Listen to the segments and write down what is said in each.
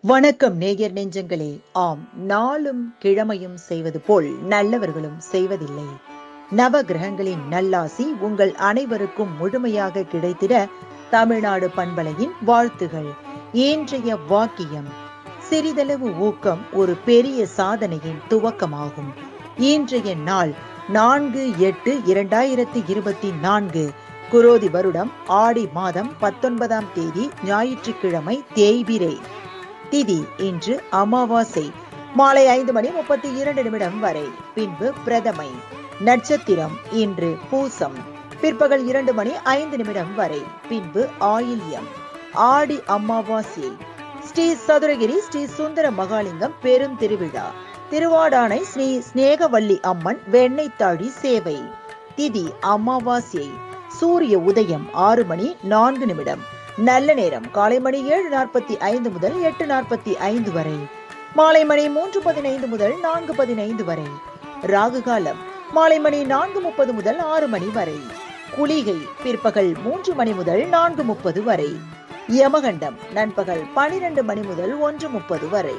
வணக்கம் நேயர் நெஞ்சங்களே ஆம் நாளும் கிழமையும் செய்வது போல் நல்லவர்களும் செய்வதில்லை நவ கிரகங்களின் நல்லாசி உங்கள் அனைவருக்கும் முழுமையாக கிடைத்திட தமிழ்நாடு பண்பலையின் வாழ்த்துகள் இன்றைய வாக்கியம் சிறிதளவு ஊக்கம் ஒரு பெரிய சாதனையின் துவக்கமாகும் இன்றைய நாள் நான்கு எட்டு இரண்டாயிரத்தி இருபத்தி நான்கு குரோதி வருடம் ஆடி மாதம் பத்தொன்பதாம் தேதி ஞாயிற்றுக்கிழமை தேய்பிரை திதி இன்று அமாவாசை மாலை ஐந்து மணி முப்பத்தி இரண்டு நிமிடம் வரை பின்பு பிரதமை நட்சத்திரம் இன்று பூசம் பிற்பகல் இரண்டு மணி ஐந்து நிமிடம் வரை பின்பு ஆயில்யம் ஆடி அமாவாசை ஸ்ரீ சதுரகிரி ஸ்ரீ சுந்தர மகாலிங்கம் பெரும் திருவிழா திருவாடானை ஸ்ரீ ஸ்நேகவல்லி அம்மன் வெண்ணெய்த்தாழி சேவை திதி அமாவாசை சூரிய உதயம் ஆறு மணி நான்கு நிமிடம் நல்ல நேரம் காலை மணி ஏழு நாற்பத்தி ஐந்து முதல் எட்டு நாற்பத்தி ஐந்து வரை மாலை மணி மூன்று பதினைந்து முதல் நான்கு பதினைந்து வரை ராகு காலம் மாலை மணி நான்கு முப்பது முதல் ஆறு மணி வரை குளிகை பிற்பகல் மூன்று மணி முதல் நான்கு முப்பது வரை யமகண்டம் நண்பகல் பனிரெண்டு மணி முதல் ஒன்று முப்பது வரை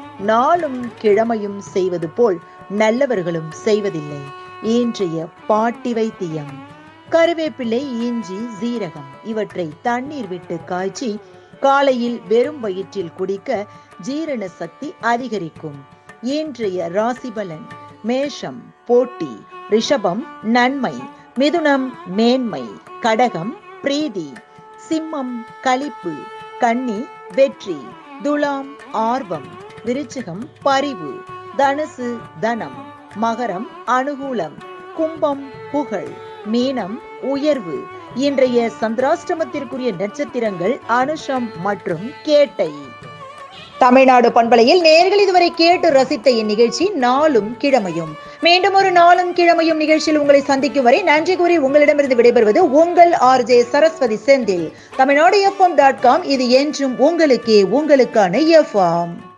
நாளும் கிழமையும் செய்வது போல் நல்லவர்களும் செய்வதில்லை இன்றைய பாட்டி வைத்தியம் கருவேப்பிலை இஞ்சி சீரகம் இவற்றை தண்ணீர் விட்டு காய்ச்சி காலையில் வெறும் வயிற்றில் குடிக்க ஜீரண சக்தி அதிகரிக்கும் இன்றைய ராசிபலன் மேஷம் போட்டி ரிஷபம் நன்மை மிதுனம் மேன்மை கடகம் பிரீதி சிம்மம் களிப்பு கன்னி வெற்றி துலாம் ஆர்வம் விருச்சிகம் பரிவு தனுசு தனம் மகரம் அனுகூலம் கும்பம் புகழ் மீனம் உயர்வு இன்றைய சந்திராஷ்டமத்திற்குரிய நட்சத்திரங்கள் அனுஷம் மற்றும் கேட்டை தமிழ்நாடு பண்பலையில் நேர்கள் இதுவரை கேட்டு ரசித்த இந்நிகழ்ச்சி நாளும் கிழமையும் மீண்டும் ஒரு நாளும் கிழமையும் நிகழ்ச்சியில் உங்களை சந்திக்கும் வரை நன்றி கூறி உங்களிடமிருந்து விடைபெறுவது உங்கள் R J Saraswathi Senthil Tamil Nadu FM dot com இது என்றும் உங்களுக்கே உங்களுக்கான எஃப்எம்